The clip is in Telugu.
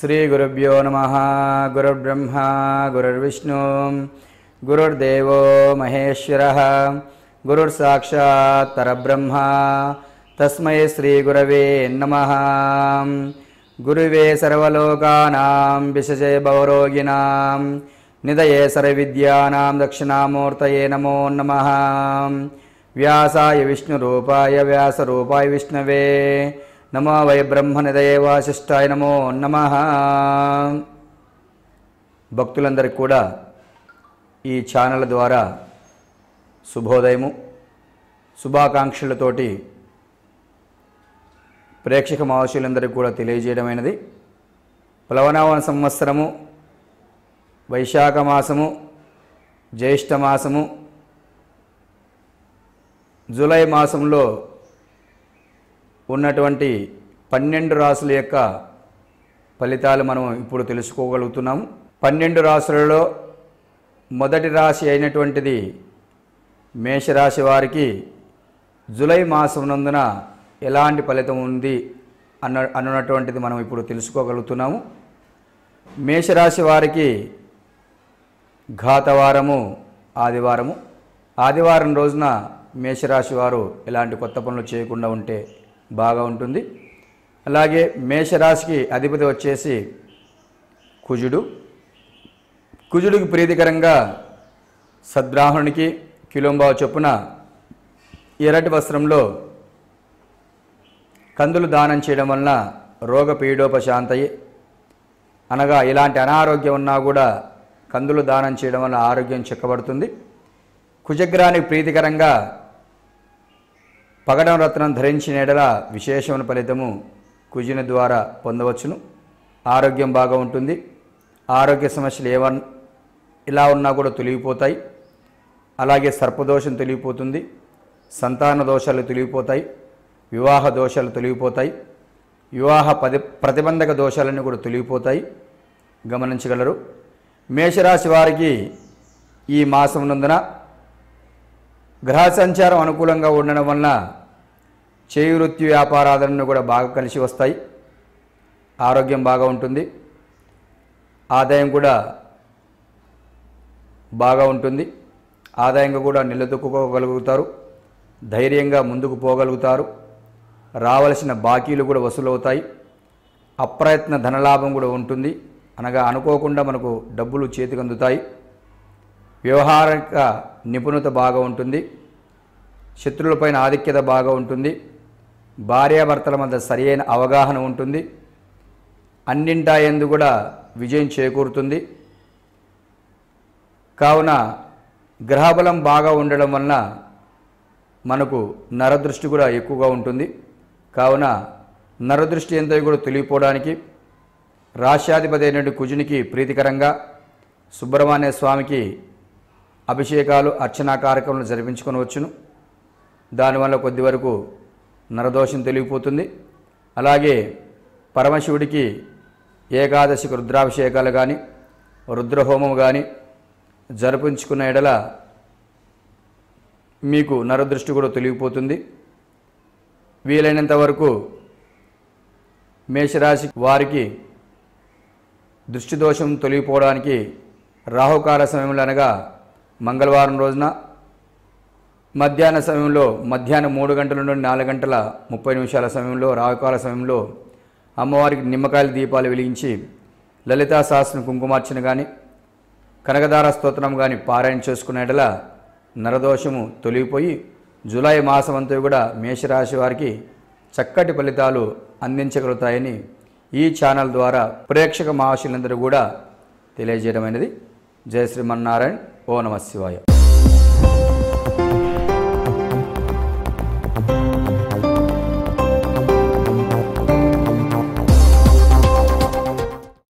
శ్రీగురుభ్యో నమ గురుర్బ్రహ్మ గురుర్విష్ణు గురుర్దేవో మహేశ్వర గురుర్సాక్షాత్ పరబ్రహ్మ తస్మై శ్రీగురవే నమ గురువే సర్వలోకానాం విశజే భవరోగిణాం నిదయే సర్వవిద్యానాం దక్షిణామూర్తయే నమో నమః వ్యాసాయ విష్ణురూపాయ వ్యాసరూపాయ విష్ణవే నమో వై బ్రహ్మనిదయే వాసిష్టాయ నమో నమ భక్తులందరికీ కూడా ఈ ఛానల్ ద్వారా శుభోదయము శుభాకాంక్షలతోటి ప్రేక్షక మహర్షులందరికీ కూడా తెలియజేయడమైనది ప్లవనావన సంవత్సరము వైశాఖ మాసము జ్యేష్ఠ మాసము జూలై మాసంలో ఉన్నటువంటి పన్నెండు రాసుల యొక్క ఫలితాలు మనం ఇప్పుడు తెలుసుకోగలుగుతున్నాము పన్నెండు రాసులలో మొదటి రాశి అయినటువంటిది మేషరాశి వారికి జూలై మాసం నందున ఎలాంటి ఫలితం ఉంది అన్న అన్నటువంటిది మనం ఇప్పుడు తెలుసుకోగలుగుతున్నాము మేషరాశి వారికి ఘాతవారము ఆదివారము ఆదివారం రోజున మేషరాశి వారు ఎలాంటి కొత్త పనులు చేయకుండా ఉంటే బాగా ఉంటుంది అలాగే మేషరాశికి అధిపతి వచ్చేసి కుజుడు కుజుడికి ప్రీతికరంగా సద్బ్రాహ్మణునికి కిలోంబావ చొప్పున ఎర్రటి వస్త్రంలో కందులు దానం చేయడం వలన రోగ పీడోపశాంతయి అనగా ఇలాంటి అనారోగ్యం ఉన్నా కూడా కందులు దానం చేయడం వల్ల ఆరోగ్యం చెక్కబడుతుంది కుజగ్రానికి ప్రీతికరంగా పగడం రత్నం ధరించిన ఎడల విశేషమైన ఫలితము కుజుని ద్వారా పొందవచ్చును ఆరోగ్యం బాగా ఉంటుంది ఆరోగ్య సమస్యలు ఏవన్ ఇలా ఉన్నా కూడా తొలగిపోతాయి అలాగే సర్పదోషం తొలగిపోతుంది సంతాన దోషాలు తొలగిపోతాయి వివాహ దోషాలు తొలగిపోతాయి వివాహ పది ప్రతిబంధక దోషాలన్నీ కూడా తొలగిపోతాయి గమనించగలరు మేషరాశి వారికి ఈ మాసం నందున గ్రహ సంచారం అనుకూలంగా ఉండడం వలన చేయి వృత్తి వ్యాపారాలను కూడా బాగా కలిసి వస్తాయి ఆరోగ్యం బాగా ఉంటుంది ఆదాయం కూడా బాగా ఉంటుంది ఆదాయంగా కూడా నిలదొక్కుకోగలుగుతారు ధైర్యంగా ముందుకు పోగలుగుతారు రావలసిన బాకీలు కూడా వసూలవుతాయి అప్రయత్న ధనలాభం కూడా ఉంటుంది అనగా అనుకోకుండా మనకు డబ్బులు చేతికి అందుతాయి వ్యవహారిక నిపుణత బాగా ఉంటుంది శత్రువులపైన ఆధిక్యత బాగా ఉంటుంది భార్యాభర్తల మధ్య సరియైన అవగాహన ఉంటుంది అన్నింటా ఎందు కూడా విజయం చేకూరుతుంది కావున గ్రహబలం బాగా ఉండడం వలన మనకు నరదృష్టి కూడా ఎక్కువగా ఉంటుంది కావున నరదృష్టి ఎంతో కూడా తొలగిపోవడానికి రాష్ట్రాధిపతి అయినటువంటి కుజునికి ప్రీతికరంగా సుబ్రహ్మణ్య స్వామికి అభిషేకాలు అర్చనా కార్యక్రమాలు జరిపించుకొనవచ్చును దానివల్ల కొద్ది వరకు నరదోషం తొలగిపోతుంది అలాగే పరమశివుడికి ఏకాదశికి రుద్రాభిషేకాలు కానీ రుద్రహోమం కానీ జరిపించుకున్న ఎడల మీకు నరదృష్టి కూడా తొలగిపోతుంది వీలైనంత వరకు మేషరాశి వారికి దృష్టి దోషం తొలగిపోవడానికి రాహుకాల సమయంలో అనగా మంగళవారం రోజున మధ్యాహ్న సమయంలో మధ్యాహ్నం మూడు గంటల నుండి నాలుగు గంటల ముప్పై నిమిషాల సమయంలో రాహుకాల సమయంలో అమ్మవారికి నిమ్మకాయల దీపాలు వెలిగించి లలితా సహస్రం కుంకుమార్చన కానీ కనకదార స్తోత్రం కానీ పారాయణ చేసుకునేటల నరదోషము తొలగిపోయి జూలై మాసం అంతా కూడా మేషరాశి వారికి చక్కటి ఫలితాలు అందించగలుగుతాయని ఈ ఛానల్ ద్వారా ప్రేక్షక మహాశులందరూ కూడా తెలియజేయడమైనది జయ శ్రీమన్నారాయణ ఓ నమ శివాయ